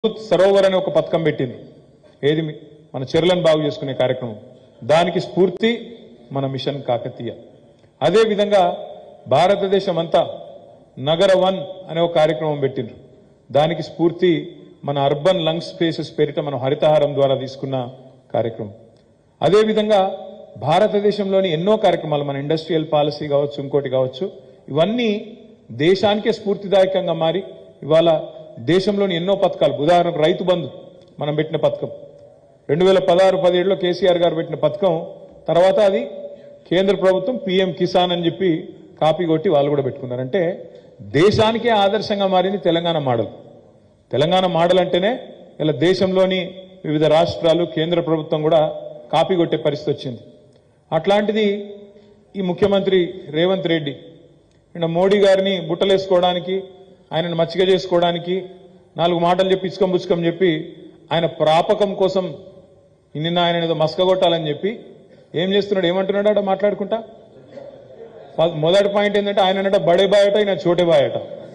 అమృత్ సరోవర్ అనే ఒక పథకం పెట్టింది ఏది మీ- మన చెరువులను బాగు చేసుకునే కార్యక్రమం దానికి స్ఫూర్తి మన మిషన్ కాకతీయ అదే విధంగా భారతదేశం అంతా నగర వన్ అనే ఒక కార్యక్రమం పెట్టిండ్రు దానికి స్ఫూర్తి మన అర్బన్ లంగ్ స్పేసెస్ పేరిట మనం హరితహారం ద్వారా తీసుకున్న కార్యక్రమం అదేవిధంగా భారతదేశంలోని ఎన్నో కార్యక్రమాలు మన ఇండస్ట్రియల్ పాలసీ కావచ్చు ఇంకోటి కావచ్చు ఇవన్నీ దేశానికే స్ఫూర్తిదాయకంగా మారి ఇవాళ దేశంలోని ఎన్నో పథకాలు ఉదాహరణకు రైతు బంధు మనం పెట్టిన పథకం రెండు వేల పదహారు పదిహేడులో కేసీఆర్ గారు పెట్టిన పథకం తర్వాత అది కేంద్ర ప్రభుత్వం పీఎం కిసాన్ అని చెప్పి కాపీ కొట్టి వాళ్ళు కూడా పెట్టుకున్నారు అంటే దేశానికే ఆదర్శంగా మారింది తెలంగాణ మోడల్ తెలంగాణ మోడల్ అంటేనే ఇలా దేశంలోని వివిధ రాష్ట్రాలు కేంద్ర ప్రభుత్వం కూడా కాపీ కొట్టే పరిస్థితి వచ్చింది అట్లాంటిది ఈ ముఖ్యమంత్రి రేవంత్ రెడ్డి నిన్న మోడీ గారిని బుట్టలేసుకోవడానికి ఆయనను మచ్చిక చేసుకోవడానికి నాలుగు మాటలు చెప్పి ఇచ్చుకం పుచ్చుకం చెప్పి ఆయన ప్రాపకం కోసం నిన్న ఆయన ఏదో మస్కగొట్టాలని చెప్పి ఏం చేస్తున్నాడు ఏమంటున్నాడు ఆడ మాట్లాడుకుంటా ఫ- మొదటి పాయింట్ ఏంటంటే ఆయన అన్నట బడే బాయట ఈయన చోటే బాయట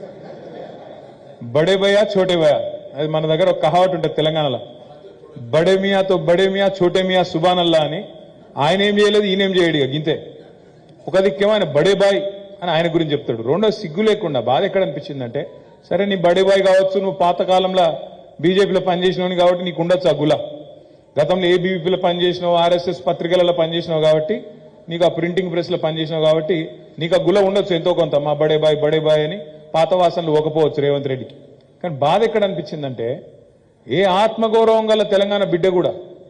బడే భయ్యా చోటే భయ్యా అది మన దగ్గర ఒక కహావట్ ఉంటుంది తెలంగాణలో బడే మియాతో బడే మియా చోటే మియా సుబాన్ అల్లా అని ఆయన ఏం చేయలేదు ఈయనేం చేయడు ఇక గింతే ఒక దిక్కేమో ఆయన బడే బాయ్ అని ఆయన గురించి చెప్తాడు రెండో సిగ్గు లేకుండా బాధ ఎక్కడ అనిపించిందంటే సరే నీ బడే బాయ్ కావచ్చు నువ్వు పాతకాలంలో బీజేపీలో పనిచేసినవని కాబట్టి నీకు ఉండొచ్చు ఆ గుల గతంలో ఏబీవీపీలో పనిచేసినావు ఆర్ఎస్ఎస్ పత్రికలలో పనిచేసినావు కాబట్టి నీకు ఆ ప్రింటింగ్ ప్రెస్లో పనిచేసినావు కాబట్టి నీకు ఆ గుల ఉండొచ్చు ఎంతో కొంత మా బడే బాయ్ బడే బాయ్ అని పాత వాసనలు ఒకపోవచ్చు రేవంత్ రెడ్డికి కానీ బాధ ఎక్కడ అనిపించిందంటే ఏ ఆత్మగౌరవం గల తెలంగాణ బిడ్డ కూడా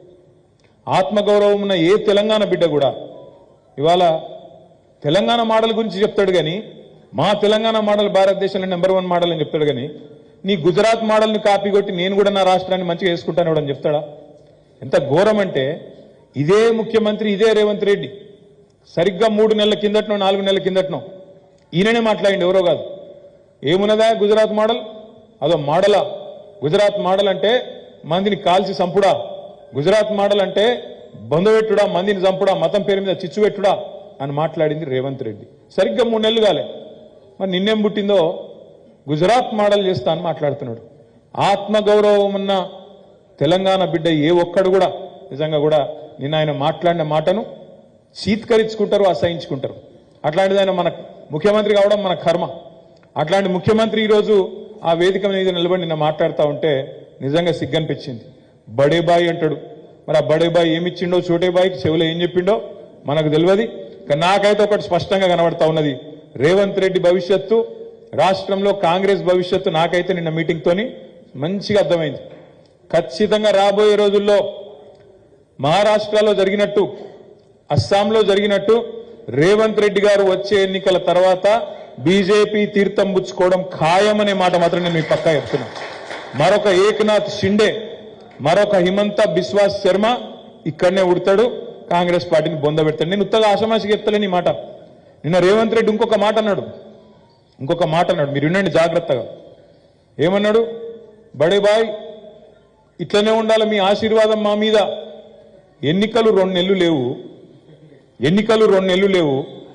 ఆత్మగౌరవం ఉన్న ఏ తెలంగాణ బిడ్డ కూడా ఇవాళ తెలంగాణ మోడల్ గురించి చెప్తాడు కానీ మా తెలంగాణ మోడల్ భారతదేశంలో నెంబర్ వన్ మోడల్ అని చెప్తాడు కానీ నీ గుజరాత్ మోడల్ని కాపీ కొట్టి నేను కూడా నా రాష్ట్రాన్ని మంచిగా వేసుకుంటాను అని చెప్తాడా ఎంత ఘోరం అంటే ఇదే ముఖ్యమంత్రి ఇదే రేవంత్ రెడ్డి సరిగ్గా మూడు నెలల కిందటనో నాలుగు నెలల కిందటనో ఈయననే మాట్లాడింది ఎవరో కాదు ఏమున్నదా గుజరాత్ మోడల్ అదో మోడలా గుజరాత్ మోడల్ అంటే మందిని కాల్చి సంపుడా గుజరాత్ మోడల్ అంటే బంధువెట్టుడా మందిని చంపుడా మతం పేరు మీద చిచ్చు పెట్టుడా అని మాట్లాడింది రేవంత్ రెడ్డి సరిగ్గా మూడు నెలలు కాలే మరి నిన్నేం పుట్టిందో గుజరాత్ మోడల్ చేస్తా అని మాట్లాడుతున్నాడు ఆత్మగౌరవం ఉన్న తెలంగాణ బిడ్డ ఏ ఒక్కడు కూడా నిజంగా కూడా నిన్న ఆయన మాట్లాడిన మాటను చీత్కరించుకుంటారు అసహించుకుంటారు అట్లాంటిది ఆయన మన ముఖ్యమంత్రి కావడం మన కర్మ అట్లాంటి ముఖ్యమంత్రి ఈరోజు ఆ వేదిక మీద నిలబడి నిన్న మాట్లాడుతూ ఉంటే నిజంగా సిగ్గనిపించింది బడే బాయ్ అంటాడు మరి ఆ బడే బాయ్ ఏమిచ్చిండో చోటే బాయ్కి చెవిలో ఏం చెప్పిండో మనకు తెలియదు కానీ నాకైతే ఒకటి స్పష్టంగా కనబడతా ఉన్నది రేవంత్ రెడ్డి భవిష్యత్తు రాష్ట్రంలో కాంగ్రెస్ భవిష్యత్తు నాకైతే నిన్న మీటింగ్తోని మంచిగా అర్థమైంది ఖచ్చితంగా రాబోయే రోజుల్లో మహారాష్ట్రలో జరిగినట్టు అస్సాంలో జరిగినట్టు రేవంత్ రెడ్డి గారు వచ్చే ఎన్నికల తర్వాత బీజేపీ తీర్థం పుచ్చుకోవడం ఖాయమనే మాట మాత్రం నేను మీ పక్కా చెప్తున్నా మరొక ఏకనాథ్ షిండే మరొక హిమంత బిశ్వాస్ శర్మ ఇక్కడనే ఉడతాడు కాంగ్రెస్ పార్టీని బొంద పెడతాడు నేను ఉత్తగా ఆషమాషికి చెప్తలేని ఈ మాట నిన్న రేవంత్ రెడ్డి ఇంకొక మాట అన్నాడు ఇంకొక మాట అన్నాడు మీరు వినండి జాగ్రత్తగా ఏమన్నాడు బడే బాయ్ ఇట్లనే ఉండాలి మీ ఆశీర్వాదం మా మీద ఎన్నికలు రెండు నెలలు లేవు ఎన్నికలు రెండు నెలలు లేవు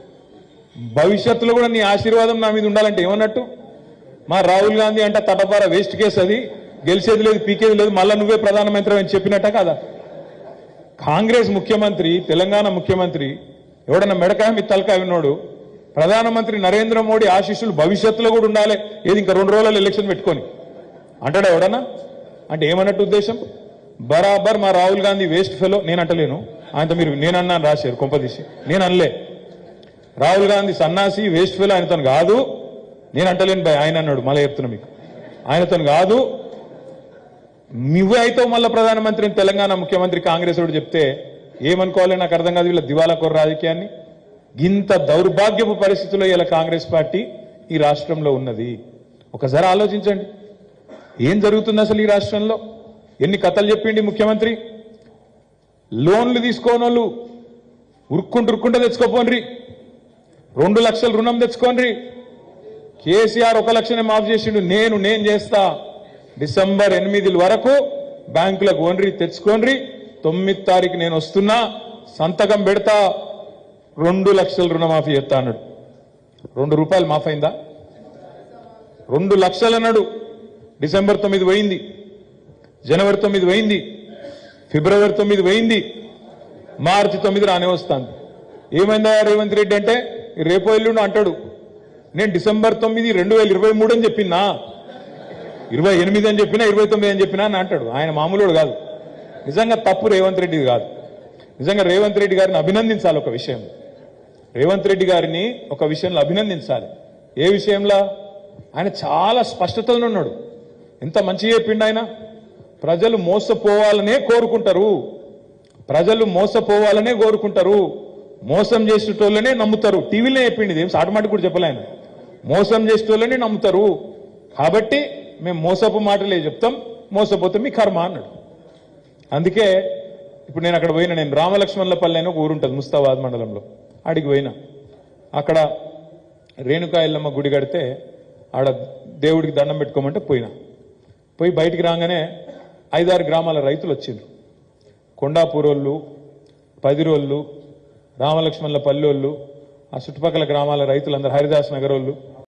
భవిష్యత్తులో కూడా నీ ఆశీర్వాదం నా మీద ఉండాలంటే ఏమన్నట్టు మా రాహుల్ గాంధీ అంటే తటపార వేస్ట్ కేసు అది గెలిచేది లేదు పీకేది లేదు మళ్ళా నువ్వే ప్రధానమంత్రి అని చెప్పినట్ట కదా కాంగ్రెస్ ముఖ్యమంత్రి తెలంగాణ ముఖ్యమంత్రి ఎవడన్నా మెడకాయ మీ తలకాయ విన్నాడు ప్రధానమంత్రి నరేంద్ర మోడీ ఆశీస్సులు భవిష్యత్తులో కూడా ఉండాలి ఏది ఇంకా రెండు రోజులలో ఎలక్షన్ పెట్టుకొని అంటాడా ఎవడన్నా అంటే ఏమన్నట్టు ఉద్దేశం బరాబర్ మా రాహుల్ గాంధీ వేస్ట్ ఫెలో నేను అంటలేను ఆయనతో మీరు నేను అన్నాను రాశారు కొంపదీసి నేను అనలే రాహుల్ గాంధీ సన్నాసి వేస్ట్ ఫెలో ఆయనతో కాదు నేను అంటలేను భయ్ ఆయన అన్నాడు మళ్ళీ చెప్తున్నా మీకు ఆయనతో కాదు నువ్వే అయితే మళ్ళీ ప్రధానమంత్రి అని తెలంగాణ ముఖ్యమంత్రి కాంగ్రెస్ వాడు చెప్తే ఏమనుకోవాలి నాకు అర్థం కాదు వీళ్ళ దివాలా కోర రాజకీయాన్ని ఇంత దౌర్భాగ్యపు పరిస్థితుల్లో ఇలా కాంగ్రెస్ పార్టీ ఈ రాష్ట్రంలో ఉన్నది ఒకసారి ఆలోచించండి ఏం జరుగుతుంది అసలు ఈ రాష్ట్రంలో ఎన్ని కథలు చెప్పిండి ముఖ్యమంత్రి లోన్లు తీసుకోని వాళ్ళు ఉరుక్కుంటూ ఉరుక్కుంటూ తెచ్చుకోపోండ్రి రెండు లక్షల రుణం తెచ్చుకోండి కేసీఆర్ ఒక లక్షనే మాఫ్ చేసిండు నేను నేను చేస్తా డిసెంబర్ ఎనిమిది వరకు బ్యాంకులకు ఓన్రి తెచ్చుకోండి తొమ్మిది తారీఖు నేను వస్తున్నా సంతకం పెడతా రెండు లక్షల రుణమాఫీ చేస్తా అన్నాడు రెండు రూపాయలు మాఫ్ అయిందా రెండు లక్షలు అన్నాడు డిసెంబర్ తొమ్మిది పోయింది జనవరి తొమ్మిది పోయింది ఫిబ్రవరి తొమ్మిది పోయింది మార్చి తొమ్మిది రానే వస్తాను ఏమైందా రేవంత్ రెడ్డి అంటే రేపు ఎల్లుండి అంటాడు నేను డిసెంబర్ తొమ్మిది రెండు వేల ఇరవై మూడు అని చెప్పినా ఇరవై ఎనిమిది అని చెప్పినా ఇరవై తొమ్మిది అని చెప్పినా అని అంటాడు ఆయన మామూలుడు కాదు నిజంగా తప్పు రేవంత్ రెడ్డిది కాదు నిజంగా రేవంత్ రెడ్డి గారిని అభినందించాలి ఒక విషయం రేవంత్ రెడ్డి గారిని ఒక విషయంలో అభినందించాలి ఏ విషయంలో ఆయన చాలా స్పష్టతలో ఉన్నాడు ఎంత మంచిగా చెప్పిండు ఆయన ప్రజలు మోసపోవాలనే కోరుకుంటారు ప్రజలు మోసపోవాలనే కోరుకుంటారు మోసం చేసేటోళ్ళనే నమ్ముతారు టీవీలో చెప్పింది ఏం సాటమాటి కూడా చెప్పలే ఆయన మోసం చేసేటోళ్ళనే నమ్ముతారు కాబట్టి మేము మోసపు మాటలే చెప్తాం మోసపోతే మీ కర్మ అన్నాడు అందుకే ఇప్పుడు నేను అక్కడ పోయినా నేను రామలక్ష్మణులపల్లి అని ఒక ఊరు ఉంటుంది ముస్తాబాద్ మండలంలో ఆడికి పోయినా అక్కడ రేణుకా ఎల్లమ్మ గుడి కడితే ఆడ దేవుడికి దండం పెట్టుకోమంటే పోయినా పోయి బయటికి రాగానే ఐదారు గ్రామాల రైతులు వచ్చిండ్రు కొండాపూరోళ్ళు పదిరోళ్ళు రామలక్ష్మణుల పల్లెళ్ళు ఆ చుట్టుపక్కల గ్రామాల రైతులందరూ హరిదాస్ నగర్ వాళ్ళు